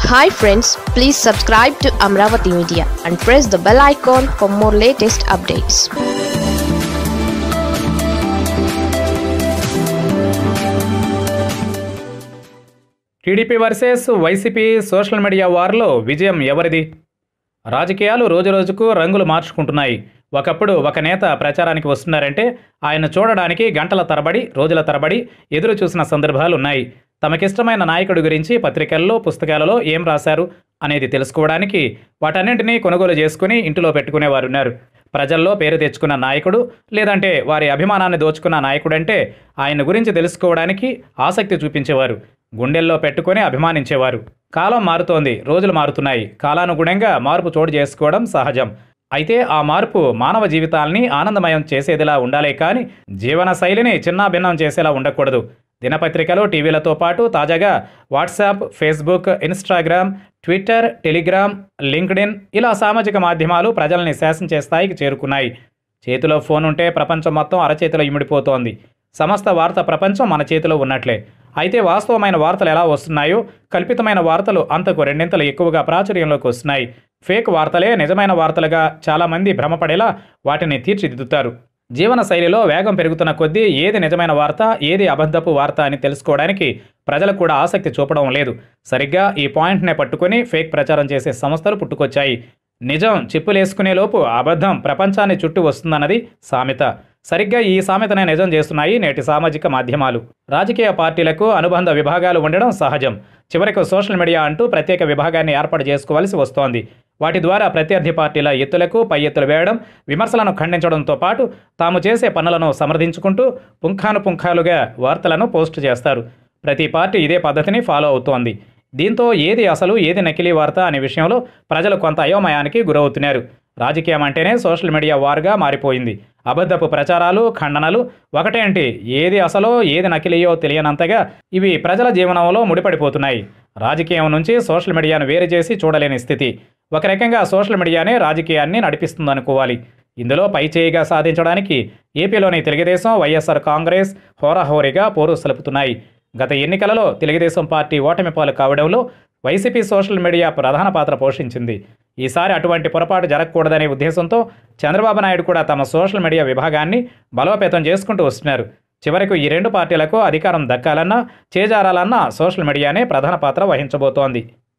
hi friends please subscribe to Amaravati media and press the bell icon for more latest updates TDP versus YCP social media వార్లో విజయం ఎవరిది రాజకీయాలు రోజురోజుకు రంగులు మార్చుకుంటున్నాయి ఒకప్పుడు ఒక నేత ప్రచారానికి వస్తున్నారంటే ఆయన చూడడానికి గంటల తరబడి రోజుల తరబడి ఎదురు చూసిన సందర్భాలు ఉన్నాయి తమకిష్టమైన నాయకుడి గురించి పత్రికల్లో పుస్తకాలలో ఏం రాశారు అనేది తెలుసుకోవడానికి వాటన్నింటినీ కొనుగోలు చేసుకుని ఇంటిలో పెట్టుకునేవారున్నారు ప్రజల్లో పేరు తెచ్చుకున్న నాయకుడు లేదంటే వారి అభిమానాన్ని దోచుకున్న నాయకుడంటే ఆయన గురించి తెలుసుకోవడానికి ఆసక్తి చూపించేవారు గుండెల్లో పెట్టుకొని అభిమానించేవారు కాలం మారుతోంది రోజులు మారుతున్నాయి కాలానుగుణంగా మార్పు చోటు చేసుకోవడం సహజం అయితే ఆ మార్పు మానవ జీవితాల్ని ఆనందమయం చేసేదిలా ఉండాలే కానీ జీవన శైలిని చిన్నాభిన్నం చేసేలా ఉండకూడదు దినపత్రికలు టీవీలతో పాటు తాజాగా WhatsApp Facebook Instagram Twitter Telegram LinkedIn ఇలా సామాజిక మాధ్యమాలు ప్రజల్ని శాసించే స్థాయికి చేరుకున్నాయి చేతిలో ఫోన్ ఉంటే ప్రపంచం మొత్తం అరచేతిలో ఇమిడిపోతోంది సమస్త వార్త ప్రపంచం మన చేతిలో ఉన్నట్లే అయితే వాస్తవమైన వార్తలు ఎలా వస్తున్నాయో కల్పితమైన వార్తలు అంతకు రెండింతలు ఎక్కువగా ప్రాచుర్యంలోకి వస్తున్నాయి ఫేక్ వార్తలే నిజమైన వార్తలుగా చాలామంది భ్రమపడేలా వాటిని తీర్చిదిద్దుతారు జీవన శైలిలో వేగం పెరుగుతున్న కొద్దీ ఏది నిజమైన వార్త ఏది అబద్ధపు వార్త అని తెలుసుకోవడానికి ప్రజలకు కూడా ఆసక్తి చూపడం లేదు సరిగ్గా ఈ పాయింట్నే పట్టుకొని ఫేక్ ప్రచారం చేసే సంస్థలు పుట్టుకొచ్చాయి నిజం చిప్పులేసుకునే లోపు అబద్ధం ప్రపంచాన్ని చుట్టూ వస్తుందన్నది సామెత సరిగ్గా ఈ సామెతనే నిజం చేస్తున్నాయి నేటి సామాజిక మాధ్యమాలు రాజకీయ పార్టీలకు అనుబంధ విభాగాలు ఉండడం సహజం చివరకు సోషల్ మీడియా అంటూ ప్రత్యేక విభాగాన్ని ఏర్పాటు చేసుకోవాల్సి వస్తోంది వాటి ద్వారా ప్రత్యర్థి పార్టీల ఎత్తులకు పై ఎత్తులు వేయడం విమర్శలను ఖండించడంతో పాటు తాము చేసే పనులను సమర్థించుకుంటూ పుంఖానుపుంఖాలుగా వార్తలను పోస్ట్ చేస్తారు ప్రతి పార్టీ ఇదే పద్ధతిని ఫాలో అవుతోంది దీంతో ఏది అసలు ఏది నకిలీ వార్త అనే విషయంలో ప్రజలు కొంత అయోమయానికి గురవుతున్నారు రాజకీయం అంటేనే సోషల్ మీడియా వారుగా మారిపోయింది అబద్ధపు ప్రచారాలు ఖండనలు ఒకటేంటి ఏది అసలో ఏది నకిలీయో తెలియనంతగా ఇవి ప్రజల జీవనంలో ముడిపడిపోతున్నాయి రాజకీయం నుంచి సోషల్ మీడియాను వేరు చేసి చూడలేని స్థితి ఒక రకంగా సోషల్ మీడియానే రాజకీయాన్ని నడిపిస్తుందనుకోవాలి ఇందులో పైచేయిగా సాధించడానికి ఏపీలోని తెలుగుదేశం వైఎస్ఆర్ కాంగ్రెస్ హోరాహోరీగా పోరు సలుపుతున్నాయి గత ఎన్నికలలో తెలుగుదేశం పార్టీ ఓటమి పాలు కావడంలో వైసీపీ సోషల్ మీడియా ప్రధాన పాత్ర పోషించింది ఈసారి అటువంటి పొరపాటు జరగకూడదనే ఉద్దేశంతో చంద్రబాబు నాయుడు కూడా తమ సోషల్ మీడియా విభాగాన్ని బలోపేతం చేసుకుంటూ వస్తున్నారు చివరకు ఈ రెండు పార్టీలకు అధికారం దక్కాలన్నా చేజారాలన్నా సోషల్ మీడియానే ప్రధాన పాత్ర వహించబోతోంది